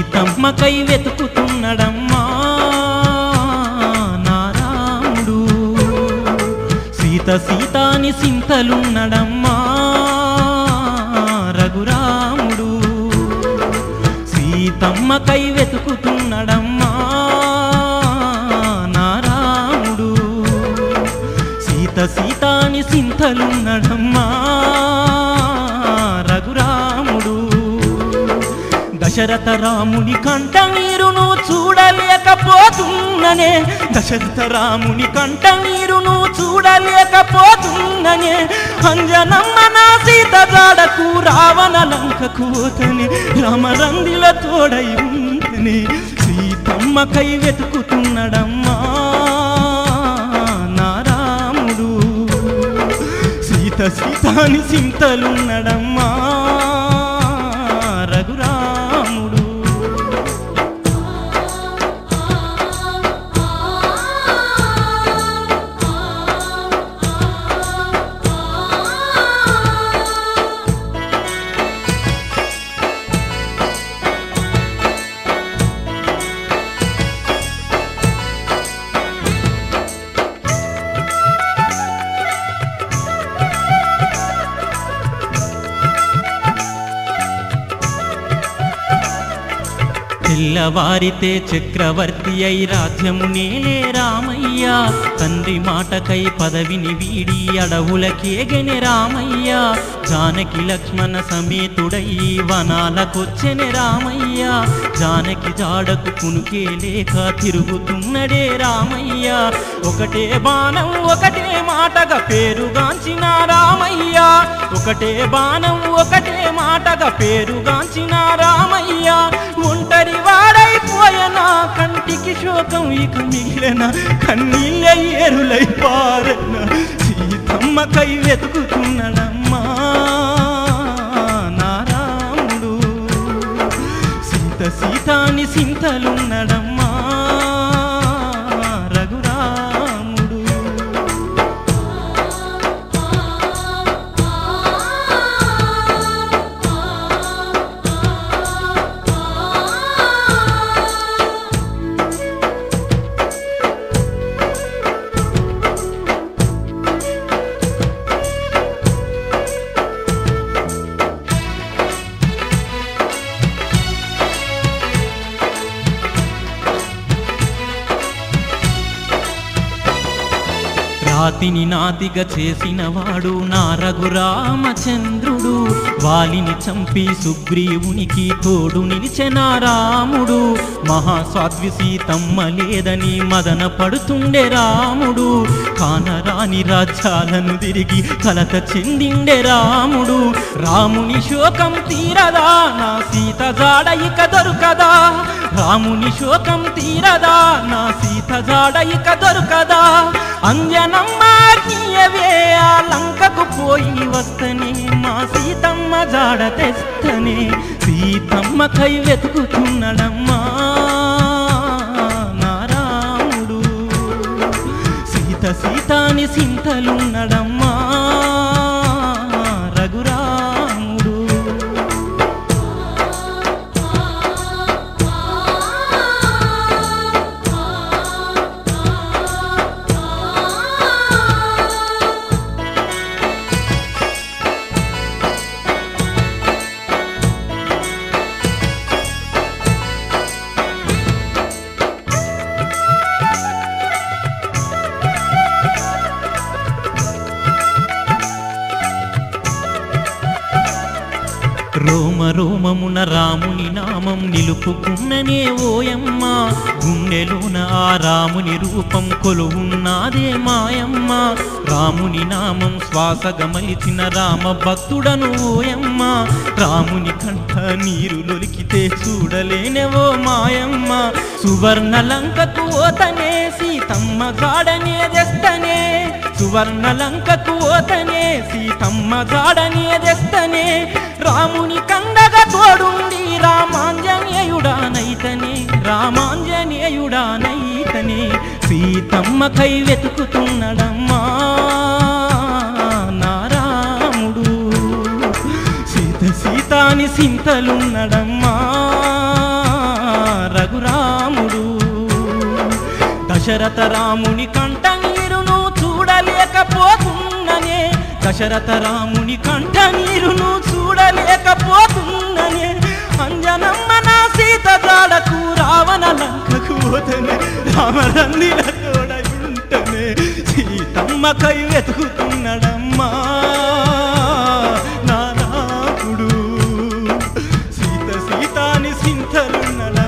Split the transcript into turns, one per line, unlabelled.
సీతమ్మకై వెతుకుతున్నడమ్మా నారాముడు సీత సీతాని సింతలున్నడమ్మా రఘురాముడు సీతమ్మకై వెతుకుతున్నడమ్మా నారాముడు సీత సీతాని సింతలున్నడమ్మా రఘురాముడు దశరథ రాముని కంట నీరును చూడలేకపోతున్ననే దశరథ రాముని కంట నీరును చూడలేకపోతున్ననే అంజనమ్మ నా సీత జాడకు రావణ లంకకు పోతని రామరందిల తోడై ఉంటని సీతమ్మకై వెతుకుతున్నడమ్మా నారాముడు సీత సీతాని సింతలున్నడమ్మా రఘురాముడు తెల్లవారితే చక్రవర్తి అయి రాజ్యము నేలే రామయ్య తండ్రి మాటకై పదవిని వీడి అడవులకేగెనె రామయ్య జానకి లక్ష్మణ సమేతుడై వనాలకొచ్చెనె రామయ్య జానకి జాడకు కునుకే లేక తిరుగుతున్నడే రామయ్య ఒకటే బాణం ఒకటే మాటగా పేరుగాంచిన రామయ్య ఒకటే బాణం ఒకటే మాటగా పేరుగాంచిన రామయ్య ఒంటరి వాడైపోయనా కంటికి శోకం ఇక మిగిలిన కన్నీళ్ళ ఏరులై పారన సీతమ్మ కై వెతుకుతున్నాడమ్మా నారాముడు సీత సీతాని సింతలున్నడమ్మా రఘురాముడు రాతిని నాతిగా చేసిన వాడు నా రఘురామచంద్రుడు వాలిని చంపి సుగ్రీవునికి తోడు నిలిచెన రాముడు మహాస్వాద్వి సీతమ్మ లేదని మదన పడుతుండే రాముడు కానరాని రాజ్యాలను తిరిగి కలత చెందిండే రాముడు రాముని శోకం తీరదా నా సీత జాడ ఇక దొరకదా రాముని శోకం తీరదా నా సీత జాడ ఇక దొరకదా అంజనమ్మ నీయవే ఆ లంకకు పోయి వస్తనే మా సీతమ్మ జాడ తెస్తనే సీతమ్మ కై వెతుకుతున్నాడమ్మా నారాముడు సీత సీతాని సింతలున్నడమ్మా రఘురాముడు రోమ రోమమున రాముని నామం నిలుపుకున్ననే ఓయమ్మ గుండెలోన ఆ రాముని రూపం కొలువున్నాదే మాయమ్మ రాముని నామం శ్వాస గమలిచిన రామ భక్తుడను ఓయమ్మ రాముని కంఠ నీరు లొలికితే చూడలేనెవో మాయమ్మ సువర్ణ లంకకు ఓతనే సీతమ్మ గాడనే దెస్తనే సువర్ణ లంకకు ఓతనే సీతమ్మ గాడనే దెస్తనే రాముని కండగా తోడుండి రామాంజనేయుడానైతనే రామాంజనేయుడానైతనే సీతమ్మ కై వెతుకుతున్నాడమ్మా నారాముడు సీత సీతాని సింతలున్నడమ్మా దశరథ రాముని కంట నీరును చూడలేకపోతున్ననే దశరథ రాముని కంట నీరును చూడలేకపోతున్ననే అంజనమ్మ నా సీత జాడకు రావణ లంకకు పోతనే రామరందిల తోడయుంటనే సీతమ్మకై వెతుకుతున్నాడమ్మా నా రాముడు సీత సీతాని సింతలున్నడ